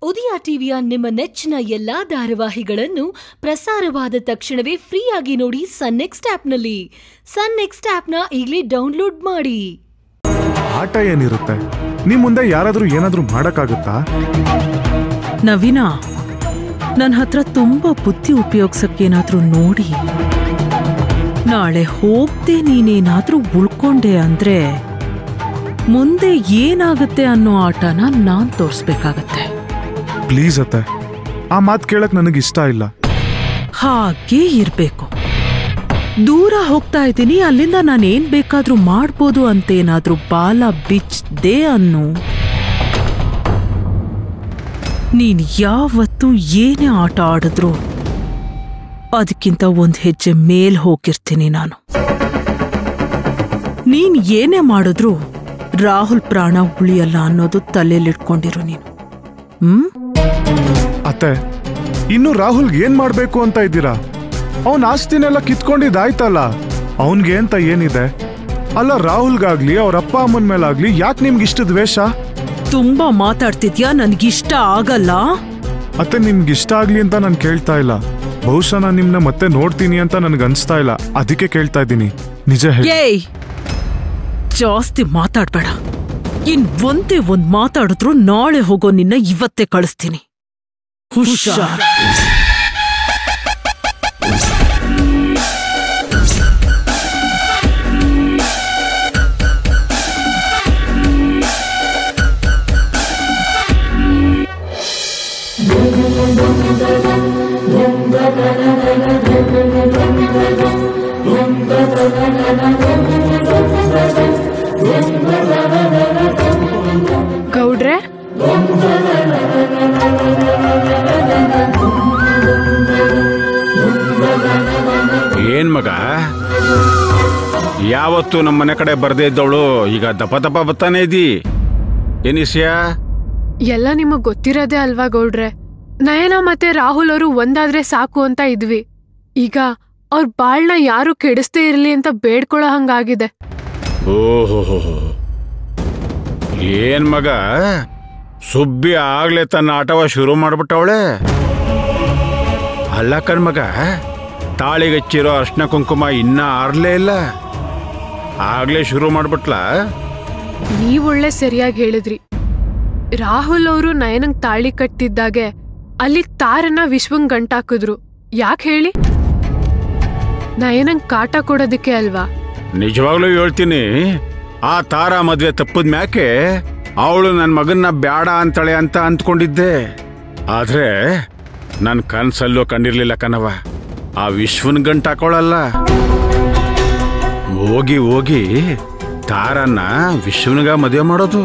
ಉದಯ ಟಿವಿಯ ನಿಮ್ಮ ನೆಚ್ಚಿನ ಎಲ್ಲಾ ಧಾರಾವಾಹಿಗಳನ್ನು ಪ್ರಸಾರವಾದ ತಕ್ಷಣವೇ ಫ್ರೀಯಾಗಿ ನೋಡಿ ಸನ್ ನೆಕ್ಸ್ಟ್ ಆಪ್ನಲ್ಲಿ ಸನ್ ನೆಕ್ಸ್ಟ್ ಆಪ್ನ ಈಗಲೇ ಡೌನ್ಲೋಡ್ ಮಾಡಿ ಆಟ ಏನಿರುತ್ತೆ ನಿಮ್ ಮುಂದೆ ಯಾರಾದ್ರೂ ಏನಾದ್ರೂ ಮಾಡಕ್ಕಾಗುತ್ತಾ ನವೀನ ನನ್ನ ಹತ್ರ ತುಂಬಾ ಬುದ್ಧಿ ಉಪಯೋಗಿಸಕ್ಕೇನಾದ್ರೂ ನೋಡಿ ನಾಳೆ ಹೋಗ್ದೆ ನೀನೇನಾದ್ರೂ ಉಳ್ಕೊಂಡೆ ಅಂದ್ರೆ ಮುಂದೆ ಏನಾಗುತ್ತೆ ಅನ್ನೋ ಆಟನ ನಾನ್ ತೋರ್ಸ್ಬೇಕಾಗತ್ತೆ ಪ್ಲೀಸ್ ಅತ್ತೆ ಆ ಮಾತ್ ಕೇಳಕ್ ನನಗೆ ಇಷ್ಟ ಇಲ್ಲ ಹಾಗೇ ಇರ್ಬೇಕು ದೂರ ಹೋಗ್ತಾ ಇದ್ದೀನಿ ಅಲ್ಲಿಂದ ನಾನು ಏನ್ ಬೇಕಾದ್ರೂ ಮಾಡ್ಬೋದು ಅಂತೇನಾದ್ರೂ ಬಾಲ ಬಿಚ್ಚದೆ ಅನ್ನು ನೀನ್ ಯಾವತ್ತೂ ಏನೇ ಆಟ ಆಡಿದ್ರು ಅದಕ್ಕಿಂತ ಒಂದ್ ಹೆಜ್ಜೆ ಮೇಲ್ ಹೋಗಿರ್ತೀನಿ ನಾನು ನೀನ್ ಏನೇ ಮಾಡಿದ್ರು ರಾಹುಲ್ ಪ್ರಾಣ ಉಳಿಯಲ್ಲ ಅನ್ನೋದು ತಲೆಯಲ್ಲಿಟ್ಕೊಂಡಿರು ನೀನು ಹ್ಮ್ ಅತ್ತೆ ಇನ್ನು ರಾಹುಲ್ಗೆ ಏನ್ ಮಾಡ್ಬೇಕು ಅಂತ ಇದ್ದೀರಾ ಅವನ್ ಆಸ್ತಿನೆಲ್ಲ ಕಿತ್ಕೊಂಡಿದ್ದಾಯ್ತಲ್ಲ ಅವನ್ಗೆ ಅಂತ ಏನಿದೆ ಅಲ್ಲ ರಾಹುಲ್ಗಾಗ್ಲಿ ಅವ್ರ ಅಪ್ಪ ಅಮ್ಮನ ಮೇಲಾಗ್ಲಿ ಯಾಕೆ ನಿಮ್ಗೆ ಇಷ್ಟ ದ್ವೇಷ ತುಂಬಾ ಮಾತಾಡ್ತಿದ್ಯಾ ನನ್ಗಿಷ್ಟ ಆಗಲ್ಲ ಅತ್ತೆ ನಿಮ್ಗೆ ಇಷ್ಟ ಆಗ್ಲಿ ಅಂತ ನಾನು ಕೇಳ್ತಾ ಇಲ್ಲ ಬಹುಶಃ ನಾನು ನಿಮ್ನ ಮತ್ತೆ ನೋಡ್ತೀನಿ ಅಂತ ನನ್ಗೆ ಅನ್ಸ್ತಾ ಇಲ್ಲ ಅದಕ್ಕೆ ಕೇಳ್ತಾ ಇದ್ದೀನಿ ನಿಜ ಹೇಳಿ ಏಯ್ ಜಾಸ್ತಿ ಮಾತಾಡ್ಬೇಡ ಇನ್ ಒಂದೇ ಒಂದ್ ಮಾತಾಡಿದ್ರು ನಾಳೆ ಹೋಗೋ ನಿನ್ನ ಇವತ್ತೇ ಕಳಿಸ್ತೀನಿ ಹುಷಾರ್ ಗೌಡ್ರೆ ಏನ್ ಮಗ ಯಾವತ್ತು ನಮ್ಮ ಮನೆ ಕಡೆ ಬರ್ದೇ ಇದ್ದವಳು ಈಗ ದಪ ದಪ ಬತ್ತಾನೆ ಇದ್ದಿ ಏನಿಸ್ಯಾ ಎಲ್ಲ ನಿಮಗ್ ಗೊತ್ತಿರೋದೇ ಅಲ್ವಾ ಗೌಡ್ರೆ ನಯನ ಮತ್ತೆ ರಾಹುಲ್ ಅವರು ಒಂದಾದ್ರೆ ಸಾಕು ಅಂತ ಇದ್ವಿ ಈಗ ಅವ್ರ ಬಾಳ್ನ ಯಾರು ಕೆಡಿಸ್ದೇ ಇರ್ಲಿ ಅಂತ ಬೇಡ್ಕೊಳ್ಳೋ ಹಂಗಾಗಿದೆ ಓಹೋ ಏನ್ ಮಗ ಸುಬ್ಬಿ ಆಗ್ಲೇ ತನ್ನ ಆಟವ ಶುರು ಮಾಡ್ಬಿಟ್ಟವಳೆ ಅಲ್ಲ ಕಣ್ಮಗ ತಾಳಿಗಚ್ಚಿರೋ ಅರ್ಶನ ಕುಂಕುಮ ಇನ್ನ ಆರ್ಲೇ ಇಲ್ಲ ಆಗ್ಲೇ ಶುರು ಮಾಡ್ಬಿಟ್ಲಾ ನೀವೊಳ್ಳೆ ಸರಿಯಾಗಿ ಹೇಳಿದ್ರಿ ರಾಹುಲ್ ಅವರು ನಯನಂಗ್ ತಾಳಿ ಕಟ್ಟಿದ್ದಾಗೆ ಅಲ್ಲಿ ತಾರನ್ನ ವಿಶ್ವಂಗ್ ಗಂಟಾಕಿದ್ರು ಯಾಕೆ ಹೇಳಿ ನಯನಂಗ್ ಕಾಟ ಕೊಡೋದಕ್ಕೆ ಅಲ್ವಾ ನಿಜವಾಗ್ಲೂ ಹೇಳ್ತೀನಿ ಆ ತಾರ ಮದ್ವೆ ತಪ್ಪದ ಮ್ಯಾಕೆ ಅವಳು ನನ್ನ ಮಗನ್ನ ಬ್ಯಾಡ ಅಂತಾಳೆ ಅಂತ ಅಂದ್ಕೊಂಡಿದ್ದೆ ಆದ್ರೆ ನನ್ನ ಕನ್ಸಲ್ಲೂ ಕಂಡಿರ್ಲಿಲ್ಲ ಕಣವ ಆ ವಿಶ್ವನ್ ಗಂಟ ಹಾಕೊಳ್ಳಲ್ಲ ಹೋಗಿ ಹೋಗಿ ತಾರನ್ನ ವಿಶ್ವನ್ಗ ಮದುವೆ ಮಾಡೋದು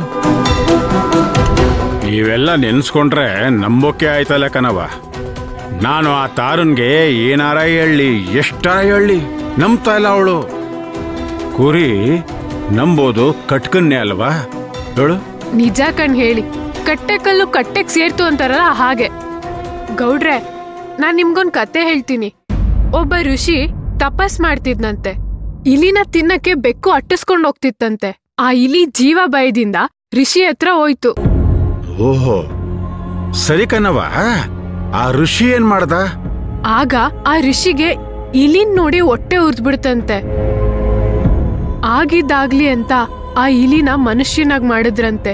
ಇವೆಲ್ಲ ನೆನ್ಸ್ಕೊಂಡ್ರೆ ನಂಬೋಕೆ ಆಯ್ತಲ್ಲ ಕಣವ ನಾನು ಆ ತಾರನ್ಗೆ ಏನಾರ ಹೇಳಿ ಎಷ್ಟಾರ ಹೇಳಿ ನಂಬ್ತಾ ಇಲ್ಲ ಅವಳು ಕುರಿ ನಂಬೋದು ಕಟ್ಕನ್ನೇ ಅಲ್ವಾ ಹೇಳು ನಿಜ ಕಣ್ ಹೇಳಿ ಕಟ್ಟೆ ಕಲ್ಲು ಕಟ್ಟೆಗ್ ಸೇರ್ತು ಅಂತಾರಲ್ಲ ಹಾಗೆ ಗೌಡ್ರೆ ನಾನ್ ನಿಮ್ಗೊಂದ್ ಕತೆ ಹೇಳ್ತೀನಿ ಒಬ್ಬ ಋಷಿ ತಪಸ್ ಮಾಡ್ತಿದ್ನಂತೆ ಇಲಿನ ತಿನ್ನಕ್ಕೆ ಬೆಕ್ಕು ಅಟ್ಟಿಸ್ಕೊಂಡ್ ಹೋಗ್ತಿತ್ತಂತೆ ಆ ಇಲಿ ಜೀವ ಭಯದಿಂದ ಋಷಿ ಹತ್ರ ಹೋಯ್ತು ಓಹೋ ಸರಿ ಕಣವ ಆ ಋಷಿ ಏನ್ ಮಾಡ್ದ ಆಗ ಆ ಋಷಿಗೆ ಇಲಿನ್ ನೋಡಿ ಹೊಟ್ಟೆ ಉರ್ದ್ಬಿಡ್ತಂತೆ ಆಗಿದ್ದಾಗ್ಲಿ ಅಂತ ಆ ಇಲಿನ ಮನುಷ್ಯನಾಗ್ ಮಾಡಿದ್ರಂತೆ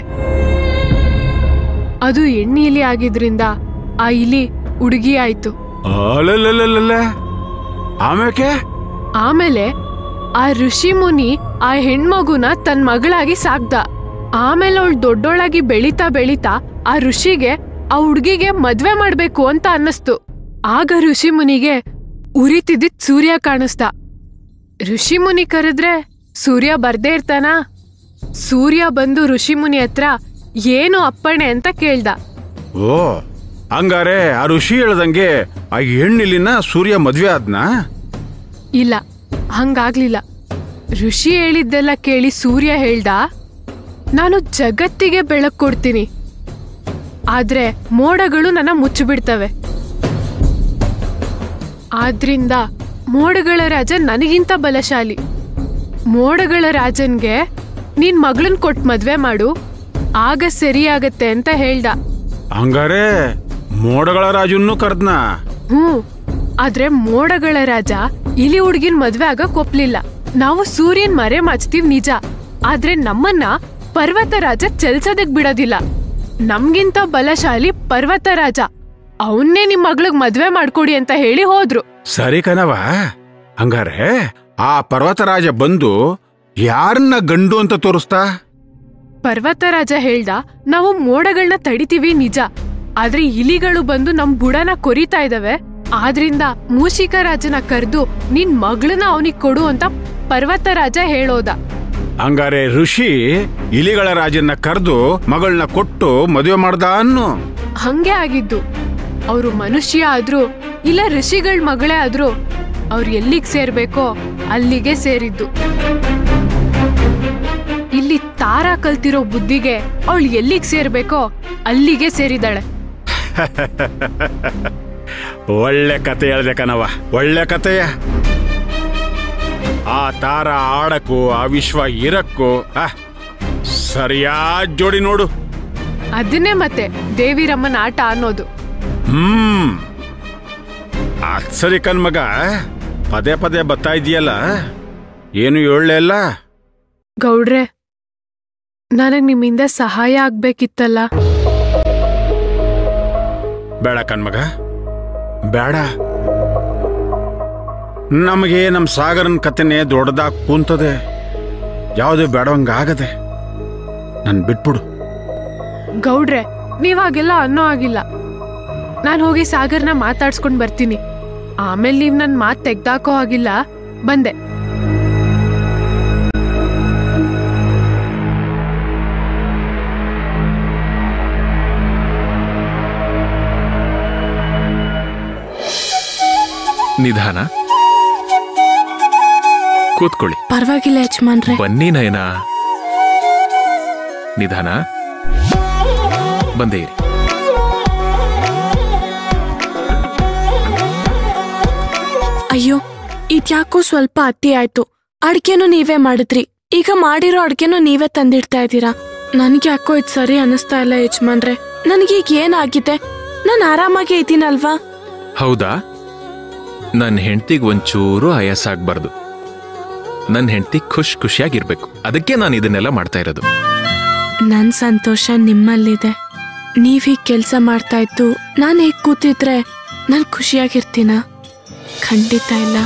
ಅದು ಹೆಣ್ಣು ಇಲಿ ಆಗಿದ್ರಿಂದ ಆ ಇಲಿ ಹುಡುಗಿ ಆಯ್ತು ಅಲಲಲಲಲ. ಆಮ್ಯಾಕೆ ಆಮೇಲೆ ಆ ಋಷಿ ಮುನಿ ಆ ಹೆಣ್ಮಗುನ ತನ್ ಮಗಳಾಗಿ ಸಾಕ್ದ ಆಮೇಲೆ ಅವಳು ದೊಡ್ಡೋಳಾಗಿ ಬೆಳೀತಾ ಬೆಳೀತಾ ಆ ಋಷಿಗೆ ಆ ಹುಡ್ಗಿಗೆ ಮದ್ವೆ ಮಾಡ್ಬೇಕು ಅಂತ ಅನ್ನಿಸ್ತು ಆಗ ಋಷಿ ಮುನಿಗೆ ಉರಿತಿದ್ದಿದ್ ಸೂರ್ಯ ಕಾಣಿಸ್ದ ಋಷಿ ಮುನಿ ಕರೆದ್ರೆ ಸೂರ್ಯ ಬರ್ದೇ ಇರ್ತಾನಾ ಸೂರ್ಯ ಬಂದು ಋಷಿ ಮುನಿ ಹತ್ರ ಏನು ಅಪ್ಪಣೆ ಅಂತ ಕೇಳ್ದ ಓ ಹಂಗಾರೆ ಆ ಋಷಿ ಹೇಳ್ದಂಗೆ ಆ ಹೆಣ್ಣಿಲಿನ ಸೂರ್ಯ ಮದ್ವೆ ಆದ್ನಾ ಇಲ್ಲ ಹಂಗಾಗ್ಲಿಲ್ಲ ಋಷಿ ಹೇಳಿದ್ದೆಲ್ಲ ಕೇಳಿ ಸೂರ್ಯ ಹೇಳ್ದ ನಾನು ಜಗತ್ತಿಗೆ ಬೆಳಕು ಕೊಡ್ತೀನಿ ಆದ್ರೆ ಮೋಡಗಳು ನನ್ನ ಮುಚ್ಚಿಬಿಡ್ತವೆ ಆದ್ರಿಂದ ಮೋಡಗಳ ರಾಜ ನನಗಿಂತ ಬಲಶಾಲಿ ಮೋಡಗಳ ರಾಜನ್ಗೆ ನೀನ್ ಮಗಳನ್ ಕೊಟ್ ಮದ್ವೆ ಮಾಡು ಆಗ ಸರಿಯಾಗತ್ತೆ ಅಂತ ಹೇಳ್ದ ಹಂಗಾರೆ ಮೋಡಗಳ ರಾಜನ್ನು ಕರ್ದ್ನ ಹ್ಮ್ ಆದ್ರೆ ಮೋಡಗಳ ರಾಜ ಇಲಿ ಹುಡ್ಗಿನ್ ಮದ್ವೆ ಆಗಕ್ ಒಪ್ಲಿಲ್ಲ ನಾವು ಸೂರ್ಯನ್ ಮರೆ ಮಾಚ್ತೀವ್ ನಿಜ ಆದ್ರೆ ನಮ್ಮನ್ನ ಪರ್ವತ ರಾಜ ಚೆಲ್ಸೋದಕ್ ಬಿಡೋದಿಲ್ಲ ನಮ್ಗಿಂತ ಬಲಶಾಲಿ ಪರ್ವತ ರಾಜ ಅವನ್ನೇ ನಿಮ್ ಮಗ್ಳಿಗ್ ಮದ್ವೆ ಮಾಡ್ಕೊಡಿ ಅಂತ ಹೇಳಿ ಹೋದ್ರು ಸರಿ ಕಣವ ಹಂಗಾರೆ ಆ ಪರ್ವತರಾಜ ಬಂದು ಯಾರನ್ನ ಗಂಡು ಅಂತ ತೋರಿಸ್ತಾ ಪರ್ವತ ರಾಜ ಹೇಳ್ದ ನಾವು ಮೋಡಗಳನ್ನ ತಡಿತೀವಿ ನಿಜ ಆದ್ರೆ ಇಲಿಗಳು ಬಂದು ನಮ್ ಬುಡನ ಕೊರಿತಾ ಇದಾವೆ ಆದ್ರಿಂದ ಮೂಷಿಕ ರಾಜನ ಕರ್ದು ನಿನ್ ಮಗಳನ್ನ ಅವನಿಗ್ ಕೊಡು ಅಂತ ಪರ್ವತ ರಾಜ ಹೇಳೋದ ಹಂಗಾರೆ ಋಷಿ ಇಲಿಗಳ ರಾಜನ್ನ ಕರೆದು ಮಗಳನ್ನ ಕೊಟ್ಟು ಮದುವೆ ಮಾಡ್ದ ಅನ್ನು ಹಂಗೆ ಆಗಿದ್ದು ಅವರು ಮನುಷ್ಯ ಆದ್ರೂ ಇಲ್ಲ ಋಷಿಗಳ ಮಗಳೇ ಆದ್ರೂ ಅವ್ರು ಎಲ್ಲಿಗ್ ಸೇರ್ಬೇಕೋ ಅಲ್ಲಿಗೆ ಸೇರಿದ್ದು ಇಲ್ಲಿ ತಾರಾ ಕಲ್ತಿರೋ ಬುದ್ಧಿಗೆ ಅವಳು ಎಲ್ಲಿಗ್ ಸೇರ್ಬೇಕೋ ಅಲ್ಲಿಗೆ ಸೇರಿದಾಳೆ ಒಳ್ಳೆ ಕತೆ ಹೇಳ್ದೆ ಕಣವ ಒಳ್ಳೆ ಕತೆಯ ಆ ತಾರ ಆಡಕ್ಕೂ ಆ ವಿಶ್ವ ಇರಕ್ಕೂ ಆ, ಸರಿಯಾದ ಜೋಡಿ ನೋಡು ಅದನ್ನೇ ಮತ್ತೆ ದೇವಿರಮ್ಮನ ಆಟ ಅನ್ನೋದು ಹ್ಮ್ ಅದ್ ಸರಿ ಕಣ್ಮಗ ಪದೇ ಪದೇ ಬರ್ತಾ ಇದೆಯಲ್ಲ ಏನು ಹೇಳಲೇ ಇಲ್ಲ ಗೌಡ್ರೆ ನನಗ್ ನಿಮ್ಮಿಂದ ಸಹಾಯ ಆಗ್ಬೇಕಿತ್ತಲ್ಲ ಬೇಡ ಕಣ್ಮಗ ಬೇಡ ನಮಗೆ ನಮ್ಮ ಸಾಗರನ್ ಕತೆನೆ ದೊಡ್ಡದಾಗ್ ಕೂಂತದೆ ಯಾವುದೇ ಬೇಡವಂಗಾಗದೆ ನನ್ ಬಿಟ್ಬಿಡು ಗೌಡ್ರೆ ನೀವಾಗೆಲ್ಲ ಅನ್ನೋ ಆಗಿಲ್ಲ ನಾನು ಹೋಗಿ ಸಾಗರ್ನ ಮಾತಾಡ್ಸ್ಕೊಂಡ್ ಬರ್ತೀನಿ ಆಮೇಲೆ ನೀವ್ ನನ್ ಮಾತ್ ತೆಗ್ದಾಕೋ ಆಗಿಲ್ಲ ಬಂದೆ ನಿಧಾನ ಕೂತ್ಕೊಳ್ಳಿ ಪರವಾಗಿಲ್ಲ ಯಜಮಾನ್ರೆ ಬನ್ನಿ ನಯನ ನಿಧಾನ ಬಂದೇ ಇರಿ ಅಯ್ಯೋ ಇದ್ಯಾಕೋ ಸ್ವಲ್ಪ ಅತಿ ಆಯ್ತು ಅಡ್ಗೆನೂ ನೀವೇ ಮಾಡಿದ್ರಿ ಈಗ ಮಾಡಿರೋ ಅಡ್ಗೆನೂ ನೀವೇ ತಂದಿಡ್ತಾ ಇದ್ದೀರಾ ನನ್ಗೆ ಯಾಕೋ ಇದು ಸರಿ ಅನಿಸ್ತಾ ಇಲ್ಲ ಯಜಮಾನ್ರೆ ನನ್ಗೀಗ ಏನಾಗಿದೆ ನಾನು ಆರಾಮಾಗಿ ಇದ್ದೀನಲ್ವಾ ಹೌದಾ ನನ್ನ ಹೆಂಡತಿಗೆ ಒಂಚೂರು ಆಯಾಸ ಆಗ್ಬಾರ್ದು ನನ್ನ ಹೆಂಡತಿ ಖುಷ್ ಖುಷಿಯಾಗಿರ್ಬೇಕು ಅದಕ್ಕೆ ನಾನು ಇದನ್ನೆಲ್ಲ ಮಾಡ್ತಾ ಇರೋದು ನನ್ ಸಂತೋಷ ನಿಮ್ಮಲ್ಲಿದೆ ನೀವ್ ಹೀಗ್ ಕೆಲ್ಸ ಮಾಡ್ತಾ ಇದ್ದು ನಾನ್ ಹೇಗ್ ಕೂತಿದ್ರೆ ನಾನ್ ಖುಷಿಯಾಗಿರ್ತೀನ ಖಂಡಿತ ಇಲ್ಲ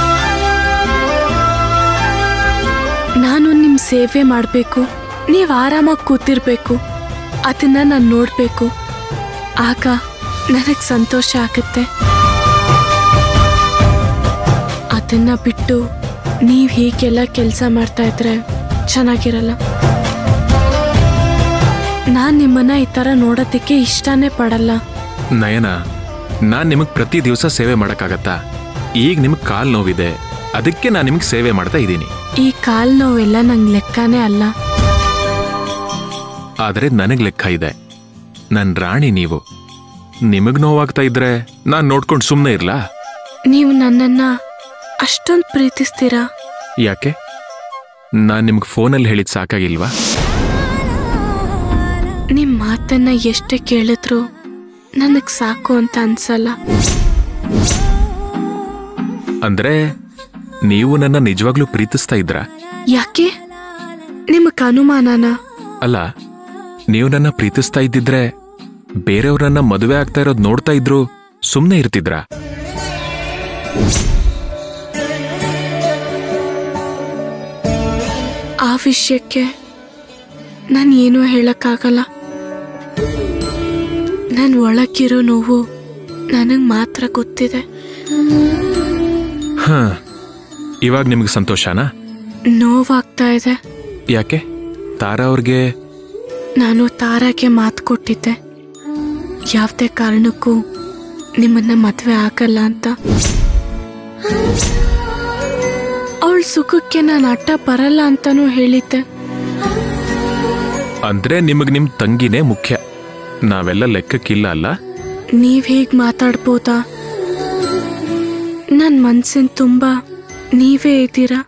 ನಾನು ನಿಮ್ ಸೇವೆ ಮಾಡ್ಬೇಕು ನೀವ್ ಆರಾಮಾಗಿ ಕೂತಿರ್ಬೇಕು ಅದನ್ನ ನಾನ್ ನೋಡ್ಬೇಕು ಆಗ ನನಗ್ ಸಂತೋಷ ಆಗುತ್ತೆ ಅದನ್ನ ಬಿಟ್ಟು ನೀವ್ ಹೀಗೆಲ್ಲ ಕೆಲಸ ಮಾಡ್ತಾ ಇದ್ರೆ ಚೆನ್ನಾಗಿರಲ್ಲ ನಾನ್ ನಿಮ್ಮನ್ನ ಈ ತರ ನೋಡೋದಕ್ಕೆ ಇಷ್ಟನೇ ಪಡಲ್ಲ ನಯನ ನಾನ್ ನಿಮಗ್ ಪ್ರತಿ ದಿವಸ ಸೇವೆ ಮಾಡಕ್ಕಾಗತ್ತಾ ಈಗ ನಿಮಗ್ ಕಾಲ್ ನೋವಿದೆ ಅದಕ್ಕೆ ನಾನು ನಿಮಗ್ ಸೇವೆ ಮಾಡ್ತಾ ಇದ್ದೀನಿ ಈ ಕಾಲ್ ನೋವೆಲ್ಲ ನಂಗ್ ಲೆಕ್ಕನೇ ಅಲ್ಲ ಆದ್ರೆ ನನಗ್ ಲೆಕ್ಕ ಇದೆ ನನ್ ರಾಣಿ ನೀವು ನಿಮಗ್ ನೋವಾಗ್ತಾ ಇದ್ರೆ ನಾನ್ ನೋಡ್ಕೊಂಡು ಸುಮ್ಮನೆ ಇರ್ಲಾ ನೀವು ನನ್ನನ್ನ ಅಷ್ಟೊಂದ್ ಪ್ರೀತಿಸ್ತೀರಾ ಯಾಕೆ ನಾನ್ ನಿಮ್ಗೆ ಫೋನಲ್ಲಿ ಹೇಳಿದ್ ಸಾಕಾಗಿಲ್ವಾ ನಿಮ್ ಮಾತನ್ನ ಎಷ್ಟೇ ಕೇಳಿದ್ರು ನನಗ್ ಸಾಕು ಅಂತ ಅನ್ಸಲ್ಲ ಅಂದ್ರೆ ನೀವು ನನ್ನ ನಿಜವಾಗ್ಲೂ ಪ್ರೀತಿಸ್ತಾ ಇದ್ರಾ ಯಾಕೆ ನಿಮಗ್ ಅನುಮಾನನ ಅಲ್ಲ ನೀವು ನನ್ನ ಪ್ರೀತಿಸ್ತಾ ಇದ್ದಿದ್ರೆ ಬೇರೆಯವ್ರನ್ನ ಮದುವೆ ಆಗ್ತಾ ಇರೋದ್ ನೋಡ್ತಾ ಇದ್ರು ಸುಮ್ನೆ ಇರ್ತಿದ್ರಾ ಆ ವಿಷಯಕ್ಕೆ ನಾನು ಏನೂ ಹೇಳಕ್ಕಾಗಲ್ಲ ನನ್ ಒಳಗಿರೋ ನೋವು ನನಗ್ ಮಾತ್ರ ಗೊತ್ತಿದೆ ಹ ಇವಾಗ ನಿಮ್ಗೆ ಸಂತೋಷನಾ ನೋವಾಗ್ತಾ ಇದೆ ಯಾಕೆ ತಾರಾ ಅವ್ರಿಗೆ ನಾನು ತಾರಾಗೆ ಮಾತು ಕೊಟ್ಟಿದ್ದೆ ಯಾವುದೇ ಕಾರಣಕ್ಕೂ ನಿಮ್ಮನ್ನ ಮದ್ವೆ ಆಗಲ್ಲ ಅಂತ ಅವಳ ಸುಖಕ್ಕೆ ನಾನು ಅಡ್ಡ ಬರಲ್ಲ ಅಂತಾನೂ ಹೇಳಿದ್ದೆ ಅಂದ್ರೆ ನಿಮಗ್ ನಿಮ್ ತಂಗಿನೇ ಮುಖ್ಯ ನಾವೆಲ್ಲ ಲೆಕ್ಕಕ್ಕಿಲ್ಲ ಅಲ್ಲ ನೀವ್ ಹೇಗ್ ಮಾತಾಡ್ಬೋದಾ ನನ್ ಮನ್ಸಿನ ತುಂಬಾ ನೀವೇ ಇದ್ದೀರಾ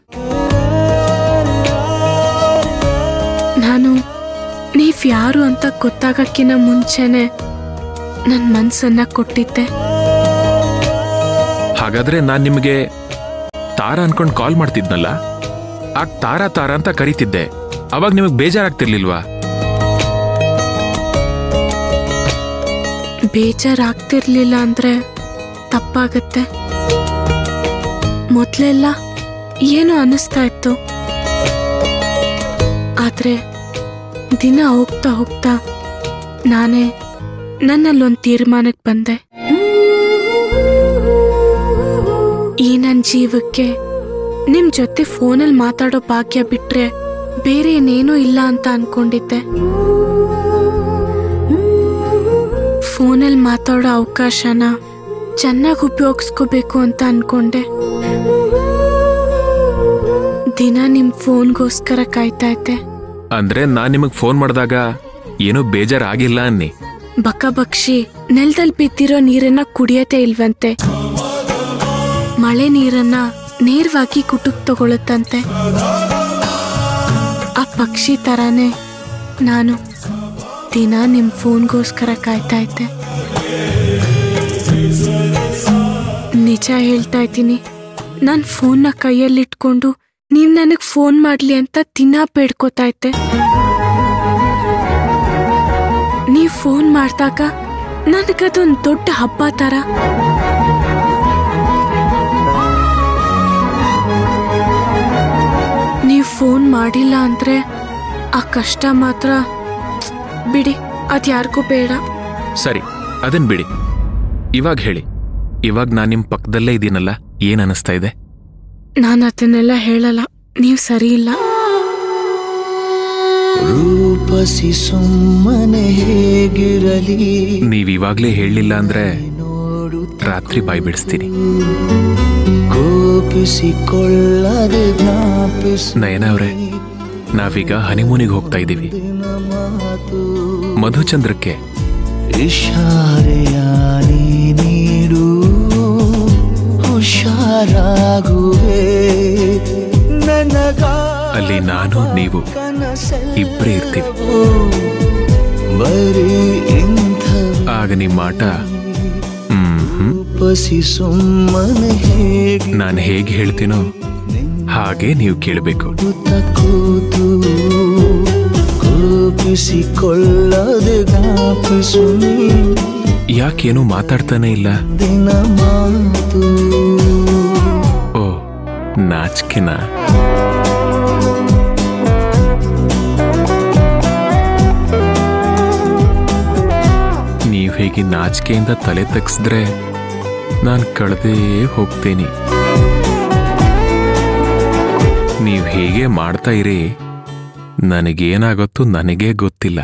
ನಾನು ನೀವ್ ಯಾರು ಅಂತ ಗೊತ್ತಾಗಕ್ಕಿಂತ ಮುಂಚೆನೆ ನನ್ನ ಮನ್ಸನ್ನ ಕೊಟ್ಟಿದ್ದೆ ಹಾಗಾದ್ರೆ ನಾನ್ ನಿಮಗೆ ತಾರ ಅನ್ಕೊಂಡ್ ಕಾಲ್ ಮಾಡ್ತಿದ್ನಲ್ಲ ಆಗ ತಾರ ತಾರ ಅಂತ ಕರಿತಿದ್ದೆ ಅವಾಗ ನಿಮಗ್ ಬೇಜಾರಾಗ್ತಿರ್ಲಿಲ್ವಾ ಬೇಜಾರಾಗ್ತಿರ್ಲಿಲ್ಲ ಅಂದ್ರೆ ತಪ್ಪಾಗತ್ತೆ ಮೊದ್ಲೆಲ್ಲ ಏನೋ ಅನಿಸ್ತಾ ಇತ್ತು ಆದ್ರೆ ದಿನ ಹೋಗ್ತಾ ಹೋಗ್ತಾ ನಾನೇ ನನ್ನಲ್ಲೊಂದು ತೀರ್ಮಾನಕ್ಕೆ ಬಂದೆ ಈ ನನ್ನ ಜೀವಕ್ಕೆ ನಿಮ್ ಜೊತೆ ಫೋನಲ್ಲಿ ಮಾತಾಡೋ ಭಾಗ್ಯ ಬಿಟ್ರೆ ಬೇರೆ ಏನೇನೂ ಇಲ್ಲ ಅಂತ ಅನ್ಕೊಂಡಿದ್ದೆ ಫೋನಲ್ಲಿ ಮಾತಾಡೋ ಅವಕಾಶನ ಚೆನ್ನಾಗಿ ಉಪಯೋಗಿಸ್ಕೋಬೇಕು ಅಂತ ಅನ್ಕೊಂಡೆ ದಿನ ನಿಮ್ ಫೋನ್ಗೋಸ್ಕರ ಕಾಯ್ತಾ ಇದ್ದೆ ಅಂದ್ರೆ ನಾನ್ ನಿಮಗ್ ಫೋನ್ ಮಾಡಿದಾಗ ಏನೂ ಬೇಜಾರಾಗಿಲ್ಲ ಅನ್ನಿ ಬಕ ಬಕ್ಷಿ ನೆಲದಲ್ಲಿ ಬಿದ್ದಿರೋ ನೀರನ್ನ ಕುಡಿಯತೆ ಇಲ್ವಂತೆ ಮಳೆ ನೀರನ್ನ ನೇರವಾಗಿ ಕುಟುಕ್ ತಗೊಳುತ್ತಂತೆ ಆ ಪಕ್ಷಿ ತರಾನೇ ನಾನು ದಿನ ನಿಮ್ ಫೋನ್ಗೋಸ್ಕರ ಕಾಯ್ತಾ ಇದ್ದೆ ನಿಜ ಹೇಳ್ತಾ ಇದ್ದೀನಿ ನಾನು ಫೋನ್ನ ಕೈಯಲ್ಲಿಟ್ಕೊಂಡು ನೀವ್ ನನಗ್ ಫೋನ್ ಮಾಡ್ಲಿ ಅಂತ ದಿನ ಬೇಡ್ಕೋತಾ ಇದ್ದೆ ನೀವ್ ಫೋನ್ ಮಾಡ್ದಾಗ ನನಗದೊಂದ್ ದೊಡ್ಡ ಹಬ್ಬ ತರ ನೀವ್ ಫೋನ್ ಮಾಡಿಲ್ಲ ಅಂದ್ರೆ ಆ ಕಷ್ಟ ಮಾತ್ರ ಬಿಡಿ ಅದ್ಯಾರಿಗೂ ಬೇಡ ಸರಿ ಅದನ್ ಬಿಡಿ ಇವಾಗ ಹೇಳಿ ಇವಾಗ ನಾನ್ ನಿಮ್ ಪಕ್ಕದಲ್ಲೇ ಇದೀನಲ್ಲ ಏನ್ ಅನಿಸ್ತಾ ಇದೆ ನಾನು ಅದನ್ನೆಲ್ಲ ಹೇಳಲ್ಲ ನೀವ್ ಸರಿ ಇಲ್ಲ ರೂಪಸಿ ಸುಮ್ಮನೆ ಹೇಗಿರಲಿ ನೀವ್ ಇವಾಗ್ಲೇ ಹೇಳಲಿಲ್ಲ ಅಂದ್ರೆ ರಾತ್ರಿ ಬಾಯ್ ಬಿಡಿಸ್ತೀನಿ ಕೋಪಿಸಿಕೊಳ್ಳದೆ ಜ್ಞಾಪಿಸಿ ನಯನ ಅವ್ರೆ ನಾವೀಗ ಹನಿಮೂನಿಗೆ ಹೋಗ್ತಾ ಇದ್ದೀವಿ ಮಧುಚಂದ್ರಕ್ಕೆ ಇಶಾರೆಯ ನೀ ನೀಡು ಹುಷಾರಾಗುವೆ ನನಗ ಅಲ್ಲಿ ನಾನು ನೀವು ಇಬ್ರೇ ಇರ್ತೀವಿ ಬರೀ ಇಂಥ ಆಗ ನಿಮ್ಮ ಆಟ ಹ್ಮ್ ಹ್ಮ್ ರೂಪಸಿ ಸುಮ್ಮನೆ ಹೇಗೆ ನಾನು ಹೇಗೆ ಹೇಳ್ತೀನೋ ಹಾಗೆ ನೀವು ಕೇಳಬೇಕು ಕೂತ ಕೂತು ಕೋಪಿಸಿಕೊಳ್ಳದೆ ಜ್ಞಾಪಿಸು ನೀ ಯಾಕೇನು ಮಾತಾಡ್ತಾನೆ ಇಲ್ಲ ದಿನ ಮಾತು ಓ ನಾಚಿಕೆನಾ ನೀವ್ ಹೇಗೆ ನಾಚಿಕೆಯಿಂದ ತಲೆ ತಗ್ಸಿದ್ರೆ ನಾನು ಕಳೆದೇ ಹೋಗ್ತೇನೆ ನೀವ್ ಹೇಗೆ ಮಾಡ್ತಾ ಇರಿ ನನಗೇನಾಗತ್ತೋ ನನಗೇ ಗೊತ್ತಿಲ್ಲ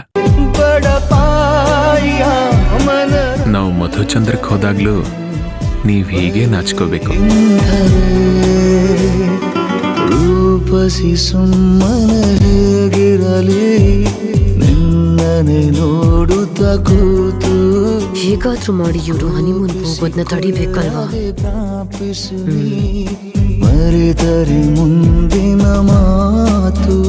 ಬಡಪಾಯ ಮನ ನಾವು ಮಧುಚಂದ್ರಕ್ಕೆ ಹೋದಾಗ್ಲೂ ನೀವ್ ಹೀಗೆ ನಾಚ್ಕೋಬೇಕು ರೂಪಸಿ ಸುಮ್ಮನೆ ಹೇಗಿರಲಿ ನಿನ್ನನೆ ನೋಡುತ್ತ ಕೂತು ಹೇಗಾದ್ರೂ ಮಾಡಿ ಇವರು ಹನಿಮೂನ್ ಹೋಗೋದನ್ನ ತಡಿಬೇಕಲ್ವಾ ಜ್ಞಾಪಿಸು ನೀ ಮರೆತರೆ ಮುಂದಿನ ಮಾತು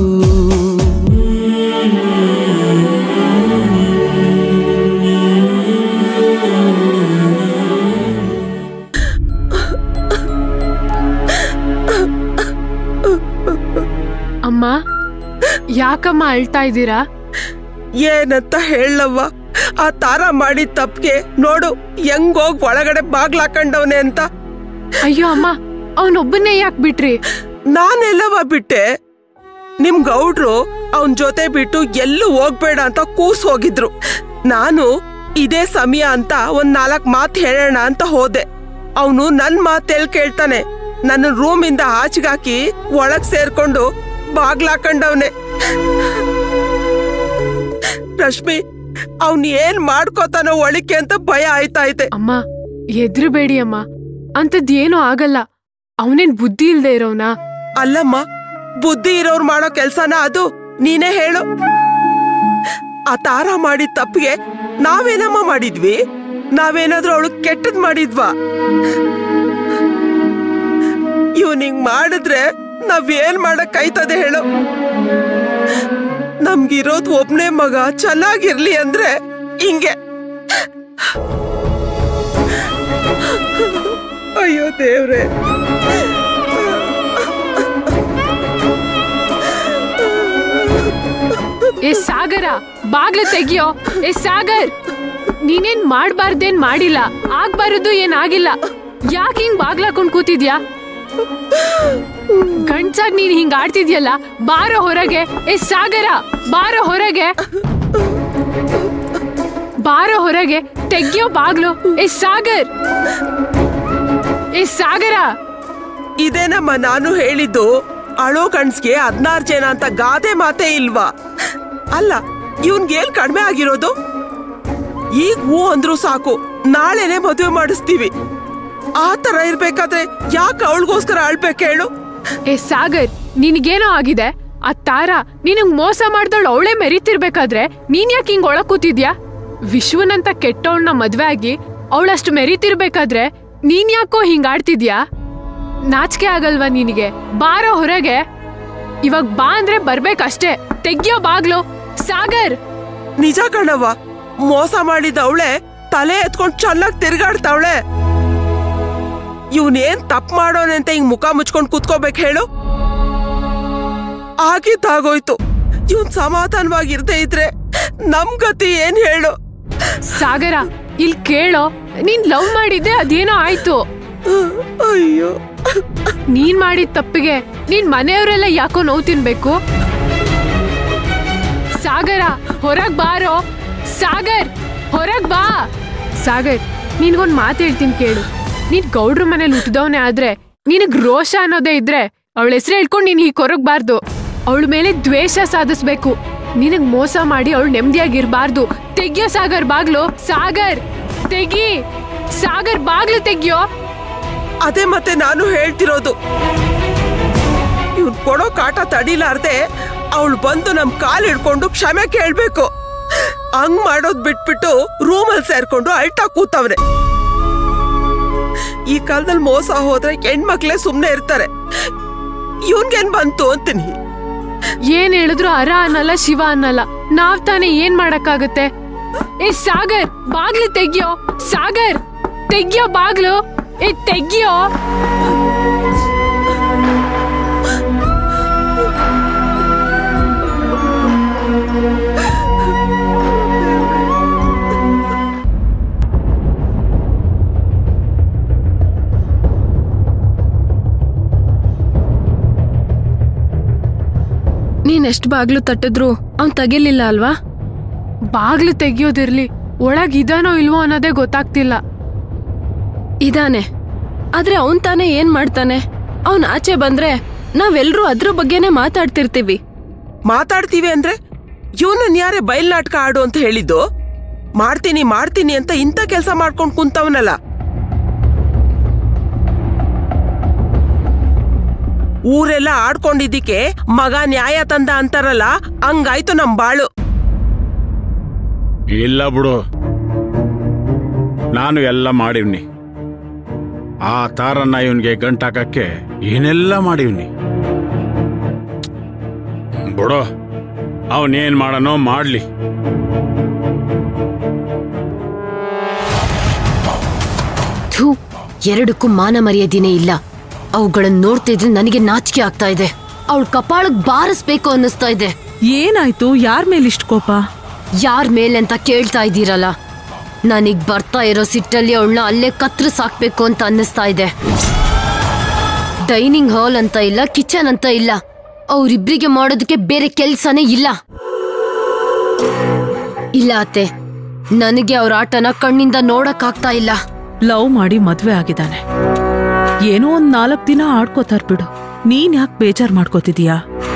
ಅಮ್ಮ ಯಾಕಮ್ಮ ಅಳ್ತಾ ಇದ್ದೀರಾ ಏನಂತ ಹೇಳವ್ವ ಆ ತಾರ ಮಾಡಿದ ತಪ್ಪಿಗೆ ನೋಡು ಹೆಂಗೋಗ್ ಒಳಗಡೆ ಬಾಗ್ಲಾಕಂಡವ್ನೆ ಅಂತ ಅಯ್ಯೋ ಅಮ್ಮ ಅವನೊಬ್ಬನ್ನೇ ಯಾಕೆ ಬಿಟ್ರಿ ನಾನೆಲ್ಲವ ಬಿಟ್ಟೆ ನಿಮ್ ಗೌಡ್ರು ಅವನ್ ಜೊತೆ ಬಿಟ್ಟು ಎಲ್ಲೂ ಹೋಗ್ಬೇಡ ಅಂತ ಕೂಸ್ ಹೋಗಿದ್ರು ನಾನು ಇದೇ ಸಮಯ ಅಂತ ಒಂದ್ ನಾಲ್ಕ್ ಮಾತ್ ಹೇಳೋಣ ಅಂತ ಹೋದೆ ಅವನು ನನ್ ಮಾತೆಲ್ ಕೇಳ್ತಾನೆ ನನ್ನ ರೂಮಿಂದ ಆಚೆಗಾಕಿ ಒಳಗ್ ಸೇರ್ಕೊಂಡು ಬಾಗ್ಲಾಕಂಡವ್ನೆ ರಶ್ಮಿ ಅವ್ನ್ ಏನ್ ಮಾಡ್ಕೋತಾನೋ ಒಳಿಕೆ ಅಂತ ಭಯ ಆಯ್ತಾ ಇದೆ ಅಮ್ಮ ಎದ್ರಬೇಡಿ ಅಮ್ಮ ಅಂಥದ್ದೇನೂ ಆಗಲ್ಲ ಅವನೇನ್ ಬುದ್ಧಿ ಇಲ್ದೇ ಇರೋನಾ ಅಲ್ಲಮ್ಮ ಬುದ್ಧಿ ಇರೋರು ಮಾಡೋ ಕೆಲ್ಸನ ಅದು ನೀನೇ ಹೇಳು ಆ ತಾರ ಮಾಡಿದ ತಪ್ಪಿಗೆ ನಾವೇನಮ್ಮ ಮಾಡಿದ್ವಿ ನಾವೇನಾದ್ರೂ ಅವಳು ಕೆಟ್ಟದ್ ಮಾಡಿದ್ವಾ ಇವ್ನಿಂಗ್ ಮಾಡಿದ್ರೆ ನಾವೇನ್ ಮಾಡಕ್ ಆಯ್ತದೆ ಹೇಳು ನಮ್ಗಿರೋದ್ ಒಬ್ನೇ ಮಗ ಚೆನ್ನಾಗಿರ್ಲಿ ಅಂದ್ರೆ ಹಿಂಗೆ ಅಯ್ಯೋ ದೇವ್ರೆ ಏ ಸಾಗರ ಬಾಗ್ಲು ತೆಗಿಯೋ ಏ ಸಾಗರ್ ನೀನೇನ್ ಮಾಡ್ಬಾರ್ದೇನ್ ಮಾಡಿಲ್ಲ ಆಗ್ಬಾರದು ಏನ್ ಆಗಿಲ್ಲ ಯಾಕೆ ಹಿಂಗ್ ಬಾಗ್ಲಾಕೊಂಡ್ ಕೂತಿದ್ಯಾ ಗಂಡ್ಸಾಗ್ ನೀನ್ ಹಿಂಗ್ ಆಡ್ತಿದ್ಯಲ್ಲ ಬಾರೋ ಹೊರಗೆ ಏ ಸಾಗರ ಬಾರೋ ಹೊರಗೆ ಬಾರೋ ಹೊರಗೆ ತೆಗಿಯೋ ಬಾಗ್ಲು ಏ ಸಾಗರ್ ಏ ಸಾಗರ ಇದೇನಮ್ಮ ನಾನು ಹೇಳಿದ್ದು ಅಳೋ ಕಣ್ಸ್ಗೆ ಹದ್ನಾರು ಜನ ಅಂತ ಗಾದೆ ಮಾತೇ ಇಲ್ವಾ ಅಲ್ಲ ಇವನ್ಗೆ ಏನ್ ಕಡಿಮೆ ಆಗಿರೋದು ಈಗ ಹೂ ಅಂದ್ರು ಸಾಕು ನಾಳೆನೆ ಮದುವೆ ಮಾಡಿಸ್ತೀವಿ ಆ ತರ ಇರ್ಬೇಕಾದ್ರೆ ಯಾಕೆ ಅವಳಿಗೋಸ್ಕರ ಅಳ್ಬೇಕು ಹೇಳು ಏ ಸಾಗರ್ ನಿನಗೇನೋ ಆಗಿದೆ ಆ ತಾರ ನಿನಗ್ ಮೋಸ ಮಾಡ್ದವಳು ಅವಳೇ ಮೆರಿತಿರ್ಬೇಕಾದ್ರೆ ನೀನ್ ಯಾಕೆ ಹಿಂಗ್ ಒಳಗ್ ಕೂತಿದ್ಯಾ ವಿಶ್ವನಂತ ಕೆಟ್ಟವಳನ್ನ ಮದ್ವೆ ಆಗಿ ಅವಳಷ್ಟು ಮೆರಿತಿರ್ಬೇಕಾದ್ರೆ ನೀನ್ ಯಾಕೋ ಹಿಂಗ್ ಆಡ್ತಿದ್ಯಾ ನಾಚಿಕೆ ಆಗಲ್ವಾ ನಿನಗೆ ಬಾರೋ ಹೊರಗೆ ಇವಾಗ ಬಾ ಅಂದ್ರೆ ಬರ್ಬೇಕಷ್ಟೇ ತೆಗ್ಯೋ ಬಾಗ್ಲು ಸಾಗರ್ ನಿಜ ಕಣವ್ವ ಮೋಸ ಮಾಡಿದ ಅವಳೆ ತಲೆ ಎತ್ಕೊಂಡ್ ಚೆನ್ನಾಗ್ ತಿರ್ಗಾಡ್ತಾವಳೆ ಇವನೇನ್ ತಪ್ಪು ಮಾಡೋನೆ ಅಂತ ಹಿಂಗ್ ಮುಖ ಮುಚ್ಕೊಂಡ್ ಕೂತ್ಕೋಬೇಕು ಹೇಳು ಆಗಿದ್ದಾಗೋಯ್ತು ಇವನ್ ಸಮಾಧಾನವಾಗಿರ್ದೇ ಇದ್ರೆ ನಮ್ ಗತಿ ಏನ್ ಹೇಳು ಸಾಗರ ಇಲ್ ಕೇಳೋ ನೀನ್ ಲವ್ ಮಾಡಿದ್ದೆ ಅದೇನೋ ಆಯ್ತು ಅಯ್ಯೋ ನೀನ್ ಮಾಡಿದ ತಪ್ಪಿಗೆ ನೀನ್ ಮನೆಯವರೆಲ್ಲ ಯಾಕೋ ನೋವು ತಿನ್ಬೇಕು ಸಾಗರ ಹೊರಗ್ ಬಾರೋ ಸಾಗರ್ ಹೊರಗ್ ಬಾ ಸಾಗರ್ ನಿನ್ಗೊಂದ್ ಮಾತು ಹೇಳ್ತೀನಿ ಕೇಳು ನೀನ್ ಗೌಡ್ರ ಮನೇಲಿ ಹುಟ್ಟಿದವನೇ ಆದ್ರೆ ನಿನಗ್ ರೋಷ ಅನ್ನೋದೇ ಇದ್ರೆ ಅವಳ ಹೆಸರು ಹೇಳ್ಕೊಂಡು ನೀನ್ ಹೀಗ್ ಹೊರಗ್ಬಾರ್ದು ಅವಳ ಮೇಲೆ ದ್ವೇಷ ಸಾಧಿಸ್ಬೇಕು ನಿನಗ್ ಮೋಸ ಮಾಡಿ ಅವಳು ನೆಮ್ಮದಿಯಾಗಿರ್ಬಾರ್ದು ತೆಗ್ಯೋ ಸಾಗರ್ ಬಾಗ್ಲು ಸಾಗರ್ ತೆಗಿ ಸಾಗರ್ ಬಾಗ್ಲು ತೆಗ್ಯೋ ಅದೇ ಮತ್ತೆ ನಾನು ಹೇಳ್ತಿರೋದು ಇವ್ನ್ ಕೊಡೋ ಕಾಟ ತಡಿಲಾರ್ದೆ ಅವಳು ಬಂದು ನಮ್ ಕಾಲ್ ಹಿಡ್ಕೊಂಡು ಕ್ಷಮೆ ಕೇಳ್ಬೇಕು ಹಂಗ್ ಮಾಡೋದ್ ಬಿಟ್ಬಿಟ್ಟು ರೂಮಲ್ಲಿ ಸೇರ್ಕೊಂಡು ಅಳ್ತಾ ಕೂತವ್ರೆ ಈ ಕಾಲದಲ್ಲಿ ಮೋಸ ಹೋದ್ರೆ ಹೆಣ್ಮಕ್ಳೇ ಸುಮ್ನೆ ಇರ್ತಾರೆ ಇವನ್ಗೇನ್ ಬಂತು ಅಂತೀನಿ ಏನ್ ಹೇಳಿದ್ರು ಅರ ಅನ್ನಲ್ಲ ಶಿವ ಅನ್ನಲ್ಲ ನಾವ್ ತಾನೇ ಏನ್ ಮಾಡಕ್ಕಾಗತ್ತೆ ಏ ಸಾಗರ್ ಬಾಗ್ಲು ತೆಗ್ಯೋ ಸಾಗರ್ ತೆಗ್ಯೋ ಬಾಗ್ಲು ಏ ತೆಗ್ಯೋ ನೀನ್ ಎಷ್ಟ್ ಬಾಗ್ಲು ತಟ್ಟಿದ್ರು ಅವ್ನ್ ತೆಗಿಲಿಲ್ಲ ಅಲ್ವಾ ಬಾಗ್ಲು ತೆಗಿಯೋದಿರ್ಲಿ ಒಳಗ್ ಇದಾನೋ ಇಲ್ವೋ ಅನ್ನೋದೇ ಗೊತ್ತಾಗ್ತಿಲ್ಲ ಇದಾನೆ ಆದ್ರೆ ಅವನ್ ತಾನೇ ಏನ್ ಮಾಡ್ತಾನೆ ಅವ್ನ್ ಆಚೆ ಬಂದ್ರೆ ನಾವೆಲ್ರೂ ಅದ್ರ ಬಗ್ಗೆನೇ ಮಾತಾಡ್ತಿರ್ತೀವಿ ಮಾತಾಡ್ತೀವಿ ಅಂದ್ರೆ ಇವನನ್ನ ಯಾರೇ ಬಯಲ್ ನಾಟಕ ಆಡು ಅಂತ ಹೇಳಿದ್ದು ಮಾಡ್ತೀನಿ ಮಾಡ್ತೀನಿ ಅಂತ ಇಂಥ ಕೆಲಸ ಮಾಡ್ಕೊಂಡ್ ಕುಂತವನಲ್ಲ ಊರೆಲ್ಲ ಆಡ್ಕೊಂಡಿದ್ದಕ್ಕೆ ಮಗ ನ್ಯಾಯ ತಂದ ಅಂತಾರಲ್ಲ ಹಂಗಾಯ್ತು ನಮ್ ಬಾಳು ಇಲ್ಲ ಬಿಡು ನಾನು ಎಲ್ಲ ಮಾಡಿವ್ನಿ ಆ ತಾರನ್ನ ಇವನ್ಗೆ ಗಂಟಾಕಕ್ಕೆ ಏನೆಲ್ಲ ಮಾಡಿವ್ನಿ ಬಿಡು ಅವನೇನ್ ಮಾಡನೋ ಮಾಡ್ಲಿ ಥೂ ಎರಡಕ್ಕೂ ಮಾನ ಮರ್ಯಾದಿನೇ ಇಲ್ಲ ಅವುಗಳನ್ನ ನೋಡ್ತಿದ್ರೆ ನನಗೆ ನಾಚಿಕೆ ಆಗ್ತಾ ಇದೆ ಅವಳ ಕಪಾಳಕ್ ಬಾರಿಸ್ಬೇಕು ಅನ್ನಿಸ್ತಾ ಇದೆ ಏನಾಯ್ತು ಯಾರ ಮೇಲೆ ಇಷ್ಟ ಕೋಪ ಯಾರ್ ಮೇಲೆ ಅಂತ ಕೇಳ್ತಾ ಇದ್ದೀರಲ್ಲ ನನಗ್ ಬರ್ತಾ ಇರೋ ಸಿಟ್ಟಲ್ಲಿ ಅವಳನ್ನ ಅಲ್ಲೇ ಕತ್ರಿಸ್ ಹಾಕ್ಬೇಕು ಅಂತ ಅನ್ನಿಸ್ತಾ ಇದೆ ಡೈನಿಂಗ್ ಹಾಲ್ ಅಂತ ಇಲ್ಲ ಕಿಚನ್ ಅಂತ ಇಲ್ಲ ಅವ್ರಿಬ್ರಿಗೆ ಮಾಡೋದಕ್ಕೆ ಬೇರೆ ಕೆಲ್ಸನೇ ಇಲ್ಲ ಇಲ್ಲ ಅತ್ತೆ ನನಗೆ ಅವ್ರ ಆಟನ ಕಣ್ಣಿಂದ ನೋಡಕ್ ಆಗ್ತಾ ಇಲ್ಲ ಲವ್ ಮಾಡಿ ಮದ್ವೆ ಆಗಿದ್ದಾನೆ ಏನೋ ಒಂದ್ ನಾಲ್ಕ್ ದಿನ ಆಡ್ಕೋತಾರ್ ಬಿಡು ನೀನ್ ಯಾಕೆ ಬೇಜಾರ್ ಮಾಡ್ಕೋತಿದೀಯಾ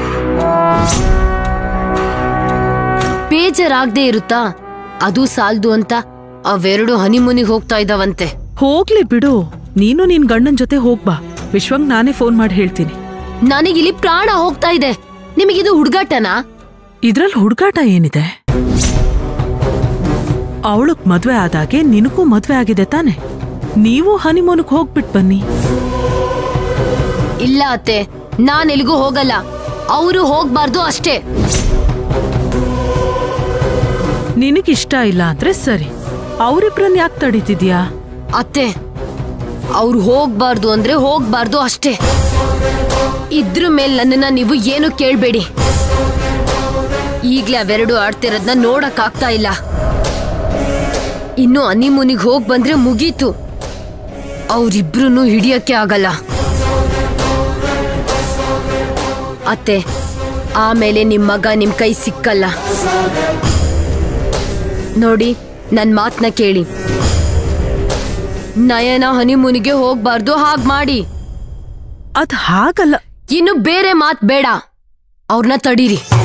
ಬೇಜಾರಾಗ್ದೇ ಇರುತ್ತಾ ಅದು ಸಾಲ್ದು ಅಂತ ಅವೆರಡು ಹನಿಮೂನಿಗೆ ಹೋಗ್ತಾ ಇದ್ದಾವಂತೆ ಹೋಗ್ಲಿ ಬಿಡು ನೀನು ನಿನ್ ಗಂಡನ್ ಜೊತೆ ಹೋಗ್ಬಾ ವಿಶ್ವಂಗ್ ನಾನೇ ಫೋನ್ ಮಾಡಿ ಹೇಳ್ತೀನಿ ನನಗಿಲ್ಲಿ ಪ್ರಾಣ ಹೋಗ್ತಾ ಇದೆ ನಿಮಗಿದು ಹುಡುಗಾಟನಾ ಇದ್ರಲ್ಲಿ ಹುಡುಗಾಟ ಏನಿದೆ ಅವಳಕ್ ಮದ್ವೆ ಆದಾಗೆ ನಿನಗೂ ಮದ್ವೆ ಆಗಿದೆ ತಾನೆ ನೀವು ಹನಿಮೂನ್ಗ್ ಹೋಗ್ಬಿಟ್ ಬನ್ನಿ ಇಲ್ಲ ಅತ್ತೆ ನಾನ್ ಎಲ್ಲಿಗೂ ಹೋಗಲ್ಲ ಅವರು ಹೋಗ್ಬಾರ್ದು ಅಷ್ಟೇ ನಿನಗಿಷ್ಟ ಇಲ್ಲ ಅಂದ್ರೆ ಸರಿ ಅವ್ರಿಬ್ರನ್ ಯಾಕೆ ತಡೀತಿದ್ಯಾ ಅತ್ತೆ ಅವ್ರು ಹೋಗ್ಬಾರ್ದು ಅಂದ್ರೆ ಹೋಗ್ಬಾರ್ದು ಅಷ್ಟೇ ಇದ್ರ ಮೇಲೆ ನನ್ನನ್ನ ನೀವು ಏನು ಕೇಳ್ಬೇಡಿ ಈಗ್ಲೇ ಅವೆರಡು ಆಡ್ತಿರೋದ್ನ ನೋಡಕ್ ಆಗ್ತಾ ಇಲ್ಲ ಇನ್ನು ಅನಿಮುನಿಗ್ ಹೋಗ್ ಬಂದ್ರೆ ಮುಗೀತು ಅವ್ರಿಬ್ರು ಹಿಡಿಯಕ್ಕೆ ಆಗಲ್ಲ ಅತ್ತೆ ಆಮೇಲೆ ನಿಮ್ ಮಗ ನಿಮ್ ಕೈ ಸಿಕ್ಕಲ್ಲ ನೋಡಿ ನನ್ ಮಾತ್ನ ಕೇಳಿ ನಯನ ಹನಿಮೂನಿಗೆ ಹೋಗ್ಬಾರ್ದು ಹಾಗ್ ಮಾಡಿ ಅದ್ ಹಾಗಲ್ಲ ಇನ್ನು ಬೇರೆ ಮಾತ್ ಬೇಡ ಅವ್ರನ್ನ ತಡೀರಿ